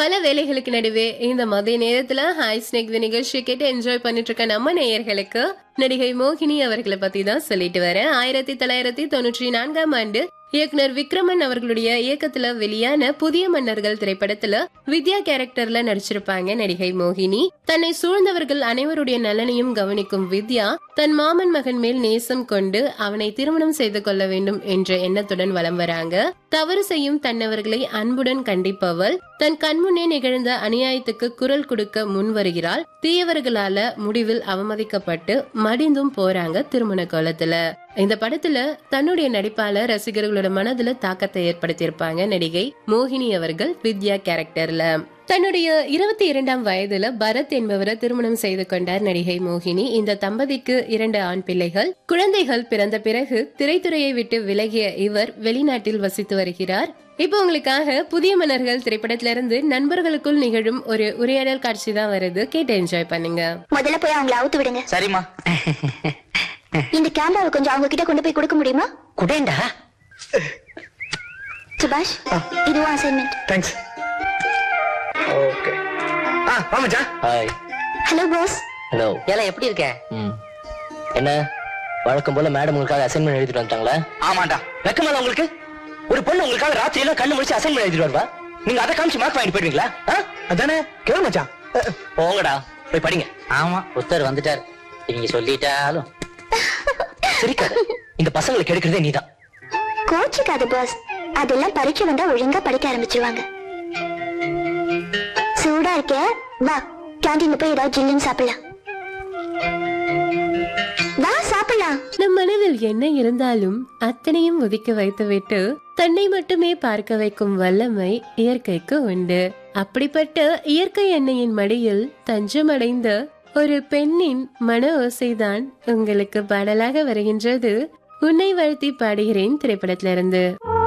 பல வேலைகளுக்கு நடுவே இந்த மதிய நேரத்துல ஹாய் ஸ்னேக் தி நிகழ்ச்சியை கேட்டு என்ஜாய் பண்ணிட்டு இருக்க நம்ம நேயர்களுக்கு நடிகை மோகினி அவர்களை பத்தி தான் சொல்லிட்டு வரேன் ஆயிரத்தி தொள்ளாயிரத்தி தொண்ணூற்றி நான்காம் ஆண்டு இயக்குனர் விக்ரமன் அவர்களுடைய இயக்கத்துல வெளியான புதிய மன்னர்கள் திரைப்படத்துல வித்யா கேரக்டர்ல நடிச்சிருப்பாங்க நடிகை மோகினி தன்னை சூழ்ந்தவர்கள் அனைவருடைய நலனையும் கவனிக்கும் வித்யா தன் மாமன் மகன் மேல் நேசம் கொண்டு அவனை திருமணம் செய்து கொள்ள வேண்டும் என்ற எண்ணத்துடன் வலம் வராங்க தவறு செய்யும் தன்னவர்களை அன்புடன் கண்டிப்பவள் தன் கண்முன்னே நிகழ்ந்த அநியாயத்துக்கு குரல் கொடுக்க முன் வருகிறாள் தீயவர்களால முடிவில் அவமதிக்கப்பட்டு மடிந்தும் போறாங்க திருமண கோலத்துல இந்த படத்துல தன்னுடைய நடிப்பால ரசிகர்களோட மனதுல தாக்கத்தை ஏற்படுத்தியிருப்பாங்க நடிகை மோகினி அவர்கள் வித்யா கேரக்டர்ல தன்னுடைய இருபத்தி இரண்டாம் வயதுல பரத் என்பவரை திருமணம் செய்து கொண்டார் நடிகை மோகினி இந்த தம்பதிக்கு இரண்டு ஆண் பிள்ளைகள் குழந்தைகள் பிறந்த பிறகு திரைத்துறையை விட்டு விலகிய இவர் வெளிநாட்டில் வசித்து வருகிறார் இப்போ உங்களுக்காக புதிய மன்னர்கள் திரைப்படத்துல இருந்து நண்பர்களுக்குள் நிகழும் ஒரு உரையாடல் காட்சி தான் வருது கேட்டு என்ஜாய் பண்ணுங்க முதல்ல போய் அவங்கள அவுத்து விடுங்க சரிம்மா இந்த கேமராவை கொஞ்சம் அவங்க கிட்ட கொண்டு போய் கொடுக்க முடியுமா குடேண்டா சுபாஷ் இதுவும் அசைன்மெண்ட் தேங்க்ஸ் ஓகே ஆ வா மச்சான் ஹாய் ஹலோ பாஸ் ஹலோ ஏல எப்படி இருக்க ம் என்ன வழக்கம் போல மேடம் உங்களுக்காக அசைன்மெண்ட் எழுதிட்டு வந்துட்டாங்களா ஆமாண்டா வெக்கமால உங்களுக்கு ஒரு பொண்ணு உங்களுக்காக ராத்திரியில கண்ணு முடிச்சு அசைன்மெண்ட் எழுதிட்டு வருவா நீங்க அதை காமிச்சு மார்க் வாங்கிட்டு போயிடுவீங்களா ஆ? அதானே கேளு மச்சான் அ, போங்கடா போய் படிங்க ஆமா ஒருத்தர் வந்துட்டார் நீங்க சொல்லிட்டாலும் சிரிக்காத இந்த பசங்களுக்கு எடுக்கிறதே நீதான் கோச்சுக்காது பாஸ் அதெல்லாம் பரீட்சை வந்தா ஒழுங்கா படிக்க ஆரம்பிச்சிருவாங்க சூடா இருக்க வா கேண்டீன்ல போய் ஏதாவது ஜில்லுன்னு சாப்பிடலாம் வா சாப்பிடலாம் நம் மனதில் என்ன இருந்தாலும் அத்தனையும் ஒதுக்கி வைத்துவிட்டு தன்னை மட்டுமே பார்க்க வைக்கும் வல்லமை இயற்கைக்கு உண்டு அப்படிப்பட்ட இயற்கை எண்ணெயின் மடியில் தஞ்சமடைந்த ஒரு பெண்ணின் மன ஓசைதான் உங்களுக்கு பாடலாக வருகின்றது உன்னை வாழ்த்தி பாடுகிறேன் திரைப்படத்திலிருந்து